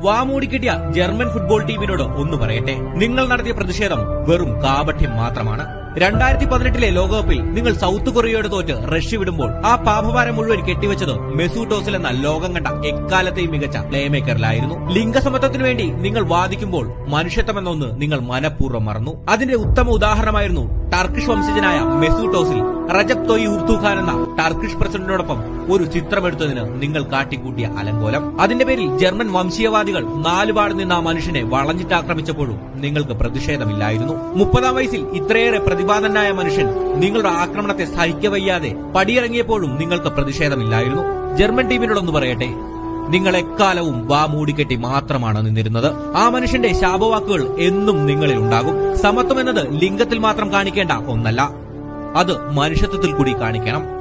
വാമൂടി കിട്ടിയ German football ടീമിനോട് ഒന്ന് പറയട്ടെ നിങ്ങൾ നടത്തിയ പ്രതിഷേധം വെറും കാപഠ്യം മാത്രമാണ് രണ്ടായിരത്തി പതിനെട്ടിലെ ലോകകപ്പിൽ നിങ്ങൾ സൗത്ത് കൊറിയയോട് തോറ്റ് റഷ്യ വിടുമ്പോൾ ആ പാപഭാരം മുഴുവൻ കെട്ടിവെച്ചത് മെസൂട്ടോസിൽ എന്ന ലോകം കണ്ട എക്കാലത്തെയും മികച്ച പ്ലേമേക്കറിലായിരുന്നു ലിംഗസമത്വത്തിനു വേണ്ടി നിങ്ങൾ വാദിക്കുമ്പോൾ മനുഷ്യത്വമെന്നൊന്ന് നിങ്ങൾ മനഃപൂർവ്വം മറന്നു അതിന്റെ ഉത്തമ ഉദാഹരണമായിരുന്നു ടർക്കിഷ് വംശജനായ മെസൂട്ടോസിൽ റജബ് തൊയ് ഉർത്തുഖാൻ എന്ന ടർക്കിഷ് പ്രസിഡന്റിനോടൊപ്പം ഒരു ചിത്രമെടുത്തതിന് നിങ്ങൾ കാട്ടിക്കൂട്ടിയ അലങ്കോലം അതിന്റെ പേരിൽ ജർമ്മൻ വംശീയവാദികൾ നാലുപാട് നിന്ന് ആ മനുഷ്യനെ വളഞ്ഞിട്ട് ആക്രമിച്ചപ്പോഴും നിങ്ങൾക്ക് പ്രതിഷേധമില്ലായിരുന്നു മുപ്പതാം വയസ്സിൽ ഇത്രയേറെ പ്രതിപാദനായ മനുഷ്യൻ നിങ്ങളുടെ ആക്രമണത്തെ സഹിക്കവയ്യാതെ പടിയിറങ്ങിയപ്പോഴും നിങ്ങൾക്ക് പ്രതിഷേധമില്ലായിരുന്നു ജർമ്മൻ ടീമിനോടൊന്ന് പറയട്ടെ നിങ്ങൾ എക്കാലവും വാ മൂടിക്കെട്ടി മാത്രമാണ് നിന്നിരുന്നത് ആ മനുഷ്യന്റെ ശാപവാക്കുകൾ എന്നും നിങ്ങളിൽ ഉണ്ടാകും സമത്വം എന്നത് ലിംഗത്തിൽ മാത്രം കാണിക്കേണ്ട ഒന്നല്ല അത് മനുഷ്യത്വത്തിൽ കൂടി കാണിക്കണം